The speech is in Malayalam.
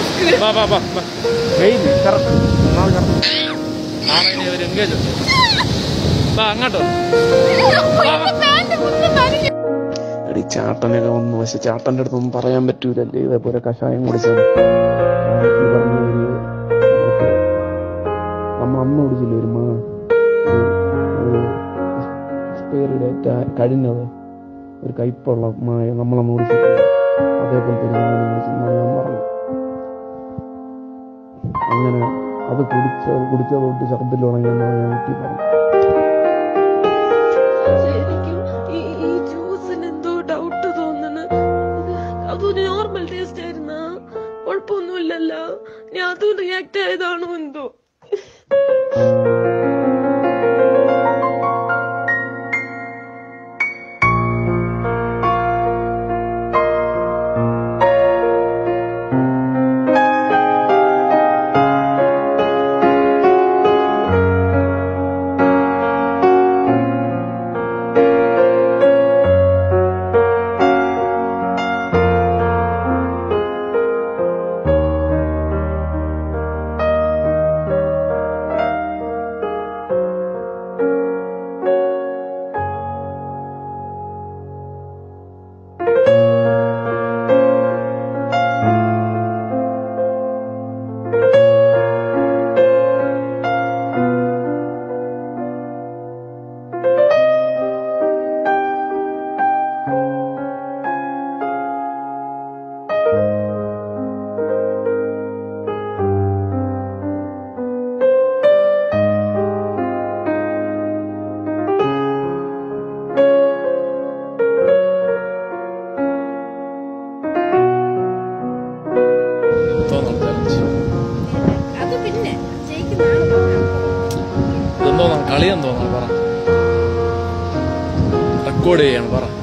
മാസ്ക് വാ വാ വാ വാ വെയിൽ കറക്റ്റ് നാളെ കറക്റ്റ് നാളെ ഇനി ഒരു എൻഗേജ് ഉണ്ട് വാ അങ്ങോട്ട് വാ. വാ, വാ. എടി ചാട്ടനൊക്കെ വന്നു പക്ഷെ ചാട്ടന്റെ അടുത്തൊന്നും പറയാൻ പറ്റൂലല്ലേ ഇതേപോലെ കഷായം കുടിച്ചത് ഈ പറഞ്ഞ ഒരു മറ്റേ നമ്മൾ അന്ന് കുടിച്ചില്ലേ ഒരു മാ ഒരു എക്സ്പയറി ഡേറ്റ് കഴിഞ്ഞത് ഒരു കയ്പുള്ള മായ നമ്മളന്ന് കുടിച്ചിട്ടില്ല അതേപോലത്തെ ഒരു സാധനം കുടിച്ചെന്നാണ് ഞാൻ പറഞ്ഞു അങ്ങനെ അത് കുടിച്ച കുടിച്ചത് തൊട്ട് ഛർദ്ദിൽ തുടങ്ങിയെന്നാണ് ഞാൻ വീട്ടിൽ പറഞ്ഞു ശരിക്കും ഈ ഈ ജ്യൂസിന് എന്തോ ഡൗട്ട് തോന്നുന്നു അതൊരു നോർമൽ ടേസ്റ്റ് ആയിരുന്ന കുഴപ്പമൊന്നുമില്ലല്ലോ ഞാൻ അതും റിയാക്ട് ആയതാണോ എന്തോ തോന്നണം ചലഞ്ച് അത് പിന്നെ ജയിക്കുന്നതാണ് പറഞ്ഞത്. ഇതെന്തോന്നാണ് കളിയെന്ന് തോന്നണം പറ റെക്കോർഡ് ചെയ്യാണ് പറ